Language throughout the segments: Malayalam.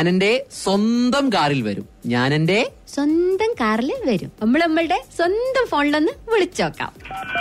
ഞാൻ എന്റെ സ്വന്തം കാറിൽ വരും ഞാൻ എന്റെ സ്വന്തം കാറിൽ വരും നമ്മൾ നമ്മളുടെ സ്വന്തം ഫോണിലൊന്ന് വിളിച്ചോക്കാം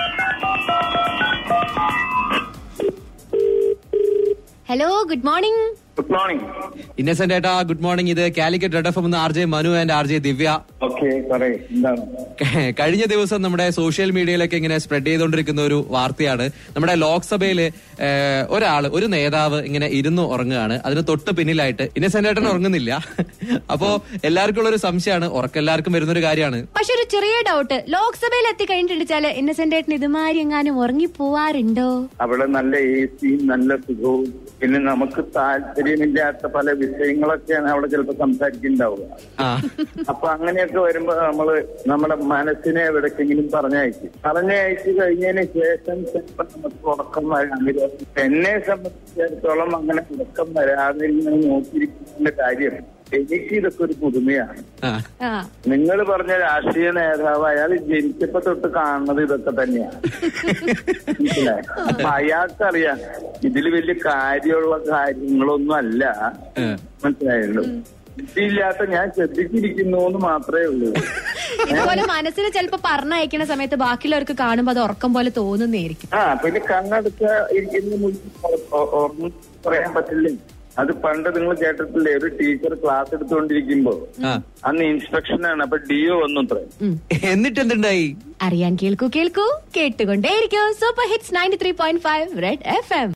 hello good morning good morning Innocent ഏട്ടാ ഗുഡ് മോർണിംഗ് ഇത് Calicut Red F M R J Manu and R J Divya okay പറയേ എന്താണ് കഴിഞ്ഞ ദിവസം നമ്മുടെ സോഷ്യൽ മീഡിയയിലൊക്കെ ഇങ്ങനെ സ്പ്രെഡ് ചെയ്തുകൊണ്ടിരിക്കുന്ന ഒരു വാർത്തയാണ് നമ്മുടെ ലോക്സഭയില് ഏഹ്, ഒരാള് ഒരു നേതാവ് ഇങ്ങനെ ഇരുന്ന് ഉറങ്ങുകയാണ് അതിന് തൊട്ട് പിന്നിലായിട്ട് ഇന്നസെന്റ് ഏട്ടൻ ഉറങ്ങുന്നില്ല അപ്പോ എല്ലാവർക്കും ഉള്ള ഒരു സംശയമാണ് ഉറക്കം എല്ലാവർക്കും വരുന്നൊരു കാര്യമാണ് പക്ഷെ ഒരു ചെറിയ ഡൗട്ട് ലോക്സഭയിൽ എത്തി കഴിഞ്ഞിട്ടുണ്ടെച്ചാല് ഇന്നസെന്റ് ഏട്ടൻ ഇതുമാതിരി എങ്ങാനും ഉറങ്ങി പോവാറുണ്ടോ അവിടെ നല്ല എ സിയും നല്ല സുഖവും പിന്നെ നമുക്ക് താല്പര്യമില്ലാത്ത പല വിഷയങ്ങളൊക്കെയാണ് അവിടെ ചിലപ്പോൾ സംസാരിക്കുന്നുണ്ടാവുക ആ അപ്പൊ അങ്ങനെയൊക്കെ വരുമ്പോ നമ്മള് നമ്മുടെ മനസ്സിനെ എവിടേക്കെങ്കിലും പറഞ്ഞയക്കും പറഞ്ഞയച്ചു കഴിഞ്ഞതിന് ശേഷം ചിലപ്പോൾ നമുക്ക് ഉറക്കം വരാമില്ല എന്നെ സംബന്ധിച്ചിടത്തോളം അങ്ങനെ ഉറക്കം വരാതെ ഇങ്ങനെ നോക്കിയിരിക്കുന്നതിന്റെ കാര്യം എനിക്ക് ഇതൊക്കെ ഒരു പുതുമയാണ് ആ ആ നിങ്ങൾ പറഞ്ഞ രാഷ്ട്രീയ നേതാവ് അയാൾ ജനിച്ചപ്പോ തൊട്ട് കാണുന്നത് ഇതൊക്കെ തന്നെയാണ് മനസ്സിലായോ? അപ്പൊ അയാൾക്കറിയാം ഇതിൽ വലിയ കാര്യമുള്ള കാര്യങ്ങളൊന്നും അല്ല മനസ്സിലായുള്ളൂ ബുദ്ധിയില്ലാത്ത ഞാൻ ശ്രദ്ധിച്ചിരിക്കുന്നു എന്ന് മാത്രമേ ഉള്ളൂ ഇതുപോലെ മനസ്സിൽ ചിലപ്പോ പറഞ്ഞയക്കുന്ന സമയത്ത് ബാക്കിയുള്ളവർക്ക് കാണുമ്പോ അത് ഉറക്കം പോലെ തോന്നുന്നതായിരിക്കും ആ പിന്നെ കണ്ണടച്ച ഇരിക്കുന്ന മുന്നിൽ ഓർമ്മ പറയാൻ പറ്റില്ലേ അത് പണ്ട് നിങ്ങൾ കേട്ടിട്ടില്ലേ ഒരു ടീച്ചർ ക്ലാസ് എടുത്തുകൊണ്ടിരിക്കുമ്പോ ആ. അന്ന് ഇൻസ്ട്രക്ഷനാണ് അപ്പൊ ഡിഒ വന്നു അത്രേ എന്നിട്ട് എന്തുണ്ടായി അറിയാൻ കേൾക്കൂ കേൾക്കൂ കേട്ടുകൊണ്ടേയിരിക്കൂ super hits ninety three point five Red F M